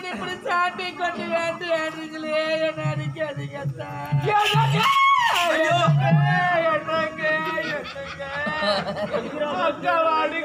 நேரத்தில் இப்படி சாட்டை கொண்டு வேண்டு ஏன்றீங்களே என்ன அடிக்காதீங்க அத்தா. என்னங்க, என்னங்க, என்னங்க. அக்கா வாடி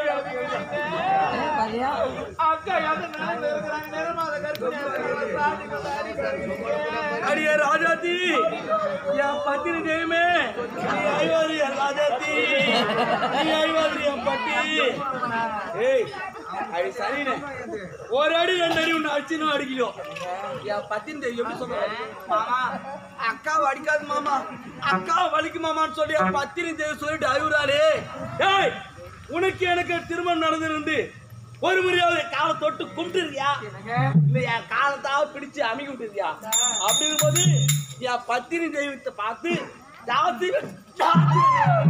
அக்கா எதனால இருக்கிறாங்க நேரமாக கற்பனை சாட்டை கொண்டு அடிக்காதீங்க அடியே ராஜாத்தி என் பத்தினி தெய்வமே நீ ஐவாரி என் ராஜாத்தி நீ ஐவாரி என் பட்டி ஏய் அது சரிண்ணே ஒரு அடி ரெண்டு அடி ஒன்று அடிச்சுன்னு அடிக்கலையோ என் பத்தினி தெய்வம் எப்படி சொல்றேன் மாமா அக்கா அடிக்காது மாமா அக்கா வலிக்கு மாமான்னு சொல்லி என் பத்தினி தெய்வம் சொல்லிட்டு அழுகுறாளே ஏய் உனக்கு எனக்கு திருமணம் நடந்திருந்து ஒரு முறையாவது காலை தொட்டு கும்பிட்டுறியா இல்ல என் காலத்தாவது பிடிச்சு அமுக்கி விட்டுறியா அப்படிங்கும்போது என் பத்தினி தெய்வத்தை பார்த்து ஜாதி ஜாதி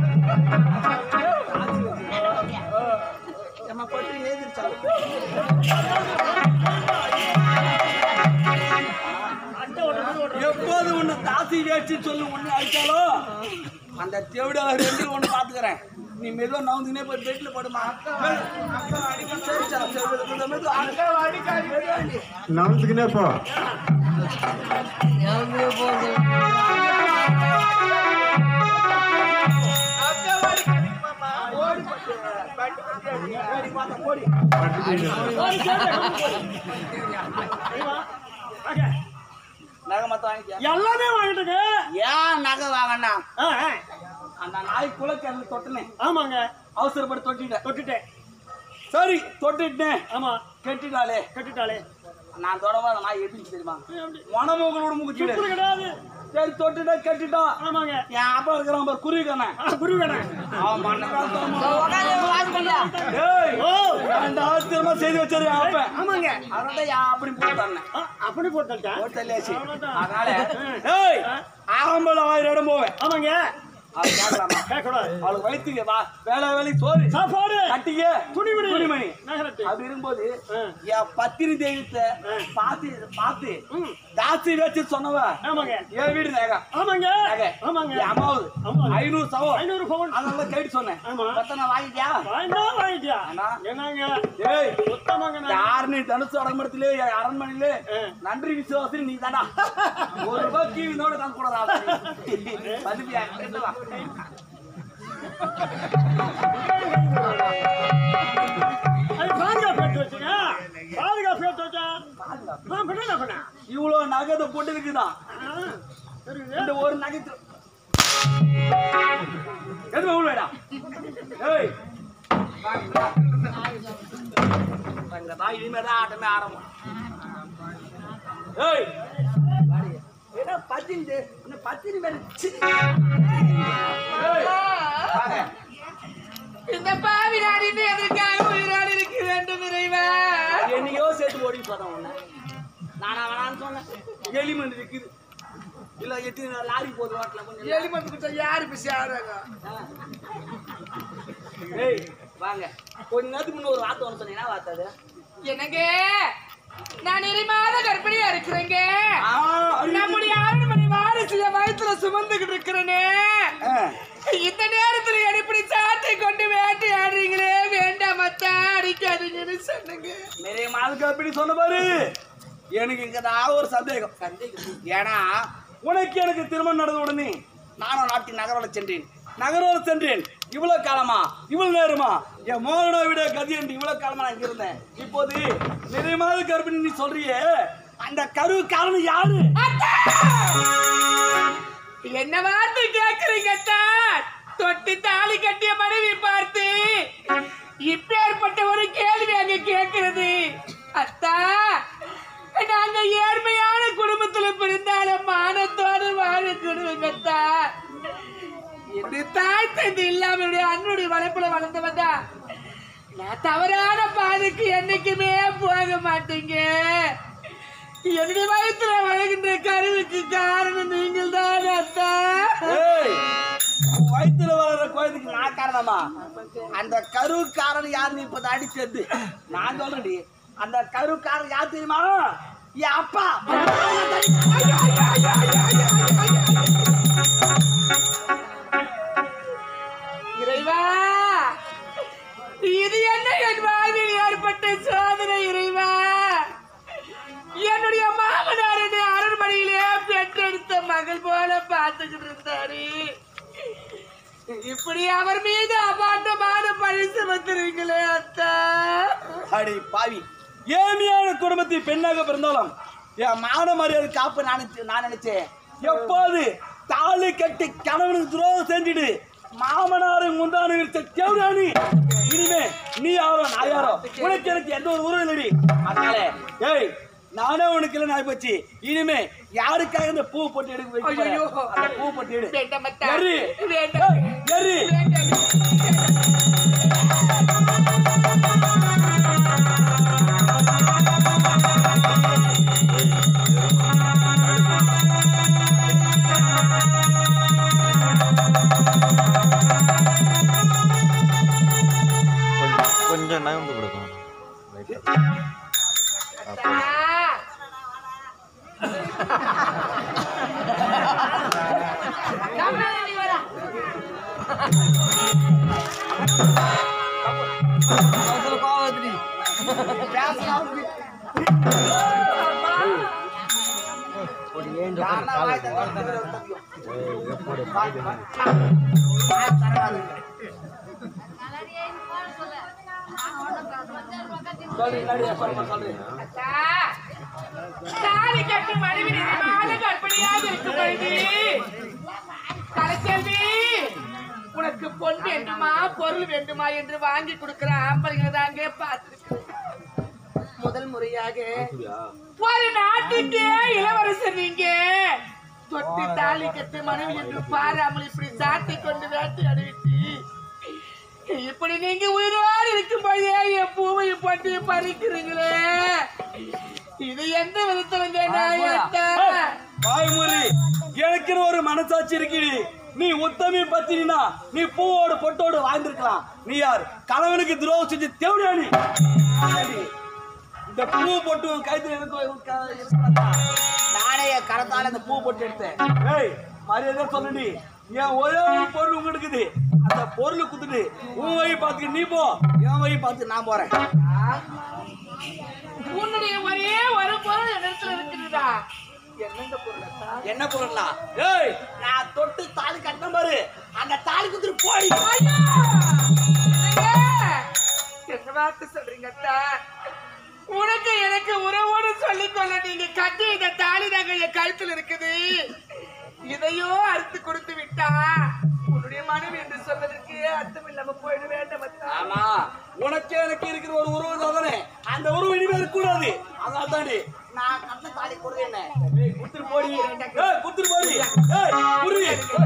நம்ம பட்டு ஏதிருச்சாலும் எப்போது உன்னை தாசி வேச்சு சொல்லி ஒண்ணு அடிச்சாலோ அந்த தேவிட ரெண்டு ஒண்ணு பாத்துக்கிறேன் நீ மெதுவா நவுந்துனே போய் பெட்ல படுமா சரி சரி, சரி மெது, மெது, அக்கா அடிக்காது மெதுவா அடி. நவந்துக்கினே போ அக்கா வாடி மாமா ஓடி பட்டு பட்டு பட்டு அடி. ஓடி பார்த்தா ஓடி. நகை மொத்தம் வாங்கிட்டியா? எல்லாமே வாங்கிட்டுங்க ஏன் நகை வாங்கண்ணா ஆ, ஆ. அந்த நாய் குலக்கல்ல தொட்டுனேன் ஆமாங்க அவசரப்பட்டு தொட்டிட்டேன் தொட்டுட்டேன் சரி தொட்டுட்டேன் ஆமா கெட்டிட்டாலே கட்டிட்டாளே நான் தொடவா அந்த நாய் எப்படி தெரியுமா மணமகளோட முகச்சு சுத்தம் கிடையாது சரி தொட்டுட்டா கெட்டிட்டான் ஆமாங்க என் அப்பா இருக்கிறான் பாரு குருவிக்கான ஆ, குரு வேணாம் அவன் மண்ணக்கால் தோமா. உட்காந்து வாசிக்கலையா ஏய், ஓ ரெண்டு ஆத்திரமா செய்து வச்சாரு என் அப்பன். ஆமாங்க அதனால என் அப்படி போட்டான் ஆ, அப்படி போட்டேன் போட்டு தள்ளியாச்சு அவ்வளவுதான். அதனால ஏய் ஆரம்பல ஆயிரம் இடம் போவேன் ஆமாங்க அது கேட்கலாமா கேட்கக்கூடாது அவளுக்கு வயிற்றுக்கு வா வேலை வேலைக்கு சோறு சாப்பாடு கட்டிக்க துணிமணி துணிமணி நகரத்து அப்படி இருக்கும்போது ஆ. என் பத்தினி தெய்வத்தை பார்த்து பார்த்து ம். ஜாஸ்தி வச்சு சொன்னவ ஆமாங்க என் வீடு நகை ஆமாங்க நகை ஆமாங்க என் அம்மாவது ஆமா. ஐநூறு சவம் ஐநூறு பவுன் அதனால கேட்டு சொன்னேன் ஆமா. பத்தனை வாங்கிட்டியா வாங்கிட்டா வாங்கிட்டியா அண்ணா. என்னங்க ஏய் சுத்தமாங்க நான். யார் நீ தனுசு அடம்பரத்திலே அரண்மனையிலே ஆ. நன்றி விசுவாசி நீ தானா ஒரு ரூபாய் கீழ் நோட தான் கூடாதா மதிப்பியா கேட்டு வா. அது பாதுகாப்பு எடுத்து வச்சுங்க பாதுகாப்பு எடுத்து வச்சா நான் பண்ண என்ன பண்ண இவ்வளவு நகத்தை போட்டு இருக்குதான் தெரியுது இந்த ஒரு நகைத்து எதுவும் உள்ள ஏய் வாங்க, வா. இந்த தாய் இனிமே தான் ஆட்டமே ஆரம்பம் ஏய் என்ன பத்தினி என்ன பத்தினி மேல சி. ஏய், வாங்க. இந்த பாவி நாடின்னு எதற்காக உயிரோடு இருக்க வேண்டும் இறைவா என்னையோ சேர்த்து ஓடி சொன்னேன் உன்னை நானா வேணான்னு சொன்னேன் எலிமெண்ட் இருக்குது இல்ல எட்டு லாரி போகுது வாட்டில் கொஞ்சம் எலி மருந்து கொடுத்தா யாரு இப்ப சேராங்க ஏய் வாங்க கொஞ்ச நேரத்துக்கு முன்ன ஒரு வார்த்தை ஒன்று சொன்னீங்கன்னா வார்த்தை அது என்னங்க நான் இறைமாத கர்ப்பிணியா இருக்கிறேங்க ஆ, அறிவு. நம்முடைய அரண்மனை வாரிசு என் வயிற்றுல சுமந்துகிட்டு இருக்கிறேனே ஆ, இந்த நேரத்துல எப்படி சாட்டை கொண்டு வேட்டையாடுறீங்களே வேண்டாம் மத்தா அடிக்காதீங்கன்னு சொன்னங்க நிறைய மாதுக்கு அப்படி சொன்ன பாரு எனக்கு இங்க தான் ஒரு சந்தேகம் சந்தேகம் ஏன்னா உனக்கு எனக்கு திருமணம் நடந்த உடனே நானும் நாட்டின் நகரோட சென்றேன் நகரோட சென்றேன் இவ்வளவு காலமா இவ்வளவு நேரமா என் மோகனை விட கதி என்று இவ்வளவு காலமா நான் இங்க இருந்தேன் இப்போது நிறைய மாத கர்ப்பிணி நீ சொல்றியே அந்த கரு காரணம் யாரு என்ன வார்த்தை கேக்குறீங்க அத்தா? தொட்டி தாலி கட்டிய மனைவி பார்த்து இப்பேற்பட்ட ஒரு கேள்வி அங்க கேட்கிறது அத்தா நாங்க ஏழ்மையான குடும்பத்துல பிறந்தாலும் மானத்தோடு வாழக்கூடுவோங்க அத்தா என்னுடைய தாய் தந்தை இல்லாம என்னுடைய அண்ணனுடைய வளர்ப்புல வளர்ந்தவன் தான் நான் தவறான பாதைக்கு என்னைக்குமே போக மாட்டேங்க என்னுடைய வயத்துல வளர்கின்ற கருவுக்கு காரணம் நீங்கள் தான் அத்தா ஏய், உன் வயித்துல வளர்ற குழந்தைக்கு நான் காரணமா அந்த கரு காரணம் யாருன்னு இப்ப அடிச்சது நான் சொல்றேன்டி அந்த கரு காரணம் யார் தெரியுமா என் அப்பா இறைவா இது என்ன என் வாழ்வில் ஏற்பட்ட சோதனை இறைவா காத்துக்கிட்டு இருந்தாரு இப்படி அவர் மீது அபாண்டமான பழி சுமத்துறீங்களே அத்தா அடி பாவி ஏமியான குடும்பத்தை பெண்ணாக பிறந்தாலும் என் மான மரியாதை காப்பு நான் நினைச்சேன் நான் நினைச்சேன் எப்போது தாலி கட்டி கணவனுக்கு துரோகம் செஞ்சுடு மாமனாரு முந்தானு விரிச்ச கேவராணி இனிமே நீ யாரோ நான் யாரோ உனக்கு எனக்கு எந்த ஒரு உறவு இல்லடி அதனால ஏய் நானே உனக்கு இல்லை நாய் போச்சு இனிமே யாருக்காக இந்த பூ போட்டு எடுக்க வைக்க போற? ஐயையோ. அந்த பூ போட்டு எடு வேண்டாம் அத்தா எரி. வேண்டாம் ஏய், எரி வேண்டாம் கொஞ்சம் கொஞ்சம் நகர்ந்து கொடுக்கும் லைட்டா. அத்தா. கம்முனு நீ வரா. அத்தா, தாலி கட்டும் மனைவி நிறைவான கர்ப்பிணியாக இருக்கும் பொழுது, கலைச்செல்வி, உனக்கு பொன் வேண்டுமா பொருள் வேண்டுமா என்று வாங்கி கொடுக்கிற ஆம்பளைங்களை தாங்க பார்த்திருக்கிறேன் முதல் முறையாக ஒரு நாட்டுக்கே இளவரசர் நீங்க தொட்டு தாலி கட்டு மனைவி என்று பாராமல் இப்படி சாட்டி கொண்டு வேட்டி அணிவித்து இப்படி நீங்க உயிரோடு இருக்கும் போதே என் பூவையும் போட்டு பறிக்கிறீங்களே இது எந்த விதத்துல நியாயத்தா? வாய்மொழி எனக்குன்னு ஒரு மனசாட்சி இருக்குடி நீ உத்தமி பத்தினா நீ பூவோடு பொட்டோடு வாழ்ந்திருக்கலாம் நீ யார் கணவனுக்கு துரோகம் செஞ்சு தேவடியா நீ ஏடி, இந்த பூ பொட்டு உன் கைத்துல எனக்கு ஒரு க- இருக்கா? நானே என் கரத்தால இந்த பூ பொட்டு எடுத்தேன் ஏய் மரியாதை சொல்லுடி என் ஒரே ஒரு பொருள் உங்க இருக்குது அந்த பொருளை குத்துட்டு உன் வழி பார்த்துட்டு நீ போ என் வழி பார்த்து நான் போறேன் உன்னுடைய ஒரே ஒரு பொருள் இடத்துல இருக்குதுதா என்னங்க பொருள் அத்தா? என்ன பொருளா ஏய் நான் தொட்டு தாலி கட்டின பாரு அந்த தாலி குத்துட்டு போய் ஐயா! என்னங்க? என்ன வார்த்தை சொல்றீங்க அத்தா? உனக்கு எனக்கு உறவோடு சொல்லிக்கொள்ள நீங்க கட்டி இந்த தாலி நகை என் கழுத்துல இருக்குது இதையோ அறுத்து கொடுத்து விட்டா உன்னுடைய மனைவி என்று சொல்வதற்கு அர்த்தம் இல்லாம போயிட வேண்டாம் அத்தா. ஆமா உனக்கு எனக்கு இருக்கிற ஒரு உறவு தானே அந்த உறவு இனிமே இருக்கக்கூடாது அதனால தாண்டி நான் கண்ண தாலி கொடுத்து என்ன ஏய் குத்துரு போடி ஏய் குத்துரு போடி ஏய் புரி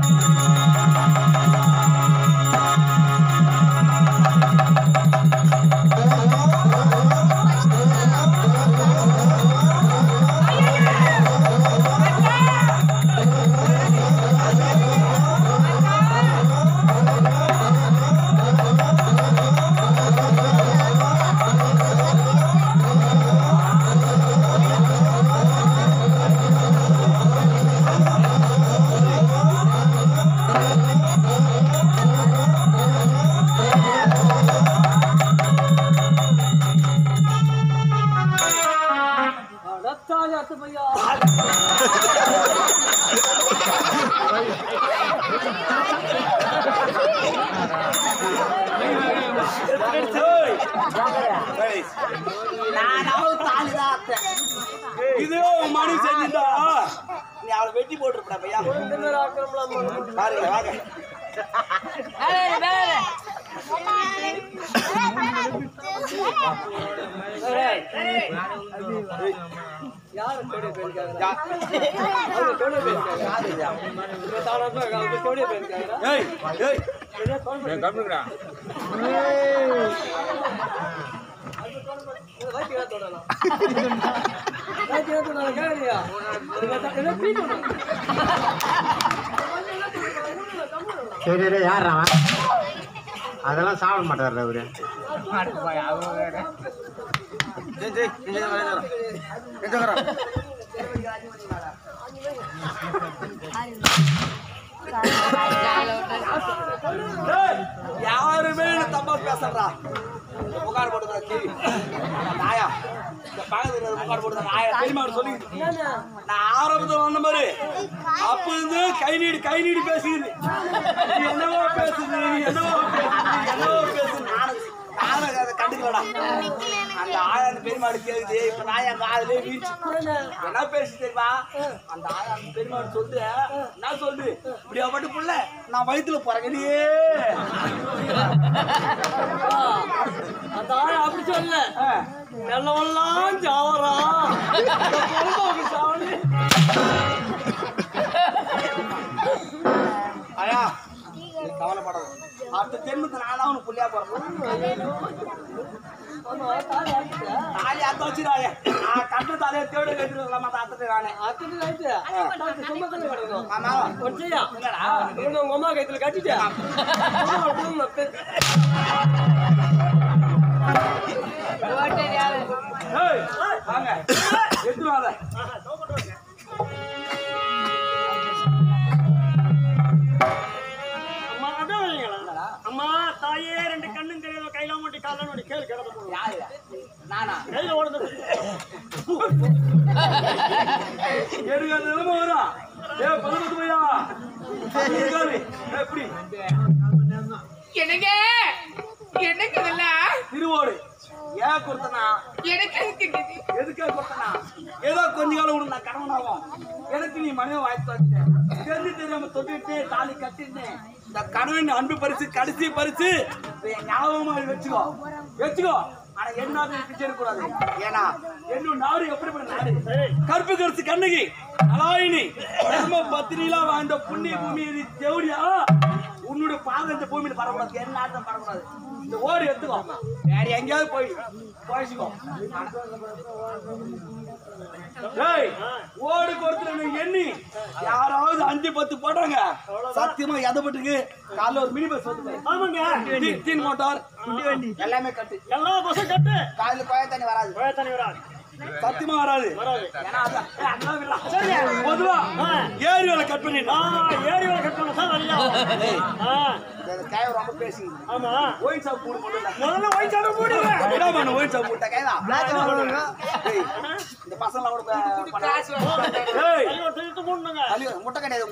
ஏய் நானாவது தாலி தான் அத்தை இதே உன் மனைவி செஞ்சிருந்தா நீ அவளை வெட்டி போட்டுருப்பா பையா பாருங்க வாங்க ஏய் ஏய் சரி சரி யார் அவன் அதெல்லாம் சாப்பிட மாட்டார் அவரு ஏய், யாருமே என்ன தப்பா பேசுறா புகார் போட்டு கேள்வி நாயா இந்த பக்கத்துல ஒரு முக்காடு போட்டு நான் ஆயிரம் பெரியமா சொல்லி நான் ஆரம்பத்துல வந்த மாதிரி அப்ப இருந்து கை நீடி கை நீடி பேசுது நீ என்னவோ பேசுது நீ என்னவோ பேசுது நீ என்னவோ பேசுது நானும் நானும் அதை கண்டுக்கலடா அந்த ஆயா அந்த பெருமாடு கேக்குது இப்ப நான் என் காதலே வீச்சு என்ன பேசு தெரியுமா அந்த ஆயா அந்த பெருமாடு சொல்லுது என்ன சொல்லுது இப்படியா மட்டும் புள்ள நான் வயித்துல பிறகுலையே அந்த ஆள் அப்படி சொல்ல நல்லவெல்லாம் ஜாவரா ஆயா நீ கவலைப்படாத அடுத்த தென்னுக்கு நானா உனக்கு புள்ளியா பிறந்தேன் தாலி அத்த வச்சிடாய நான் கட்டு தலையை தேடி கட்டிருக்கலாமா அத்தத்தை நானே ஆமா ஒன்றையா என்னடா உங்க அம்மா கைத்துல கட்டிட்டியா ஏய், வாங்க எடுத்துட்டு வாங்க அம்மா அதான் வைங்களா அம்மா தாயே ரெண்டு கண்ணும் தெரியாத கையில மாட்டி கால மாட்டி கேளு கிடந்து போடுவோம் யாரு நானா கையில ஓடுது எடுக்க நிலைமை வரும் ஏ பதினெட்டு பையா இருக்காரு எப்படி என்னங்க என்னங்க இதெல்லாம் திருவோடு ஏன் கொடுத்தனா எனக்கு எதுக்கு இது? எதுக்காக கொடுத்தனா ஏதோ கொஞ்ச காலம் உனக்கு நான் கணவனாகும் எனக்கு நீ மனைவி வாய்ப்பு வச்சுட்டேன் தெரிஞ்சு தெரியாம தொட்டுட்டு தாலி கட்டிட்டு இந்த கணவன் அன்பு பரிசு கடைசி பரிசு இதை என் ஞாபகமா வச்சுக்கோ வச்சுக்கோ ஆனா என்ன பிச்சை எடுக்கக்கூடாது ஏன்னா என்னோட நாடு எப்படிப்பட்ட நாடு கருப்பு கருத்து கண்ணகி நலாயினி தர்ம பத்திரிலா வாழ்ந்த புண்ணிய பூமி இது தேவடியா உன்னோட பாதம் இந்த பூமியில பரவக்கூடாது என்ன நாட்டம் பரவக்கூடாது இந்த ஓடு எடுத்துக்கோ வேற எங்கேயாவது போய் போயிச்சுக்கோ ஏய் ஓடு கொடுத்துல எண்ணி யாராவது அஞ்சு பத்து போட்டாங்க சத்தியமா எதப்பட்டுக்கு காலைல ஒரு மினி பஸ் வந்து ஆமாங்க தீன் மோட்டார் எல்லாமே கட்டு எல்லா பசங்க கட்டு காலையில கோய தண்ணி வராது போய தண்ணி வராது சத்தியமா வராது வராது ஏன்னா அதான் ஏய், அதெல்லாம் இல்ல. பொதுவா ஏரி வேலை கட் பண்ணிடலாம் ஆ ஏரி வேலை கட்டணும் தான் வழியா ஆ கேவ ரொம்ப பேசிக்குது ஆமா ஒயின் ஷாப் கூடு கொண்டு வந்தா. முதல்ல வயசான மூடுங்க என்ன பண்ண ஒயின் ஷாப் கூட்ட கேதா ஏய், இந்த பசங்க கூட ப- பண்ண- காசு வாங்க. ஏய் கையில திருட்டு மூடணுங்க தள்ளி வா, முட்டை கிடையாது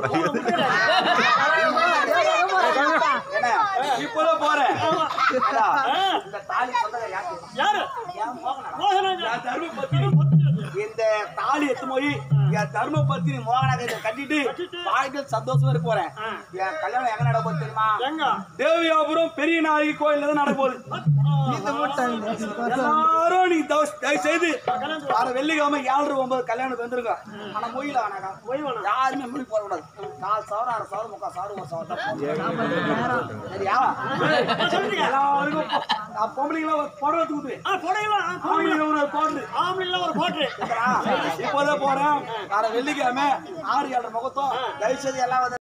என்ன இப்பதான் போறேன் ஏடா, இந்த தாலி சொந்தக்கார யாரு? யாரு என் மோகனா. மோகனாங்க என் தர்ம பத்தினி. இந்த தாலி எடுத்து போய் என் தர்ம பத்தினி மோகனாக கட்டிட்டு வாழ்க்கையில் சந்தோஷமா இருக்க போறேன் என் கல்யாணம் எங்க நடக்க போகுது தெரியுமா எங்க தேவியாபுரம் பெரிய நாயகி கோயில்ல தான் நடக்க போகுது எல்லாரும் நீங்க தயவு- தயவு செய்து வர வெள்ளிக்கிழமை ஏழரை ஒன்பது கல்யாணம் வந்துருங்க ஆனா மொய்யில வேணாக்கா போய் வேணாம் யாருமே முடி போட கூடாது நாலு சவரம் அரை சவரம் முக்கால் சவரம் ஒரு சவரம் தான். சரியா சொல்றீங்க எல்லாருக்கும் பொ- நான் பொம்பளைங்களா ஒரு புடவை தூக்குது ஆ போடையலாம் ஆம்பளைங்க ஒரு போடுது ஆம்பளை ஒரு போட்டு இப்போதான் போறேன் வர வெள்ளிக்கிழமை ஆறு ஏழரை முகத்தம் தயவு செய்து எல்லாம் வந்து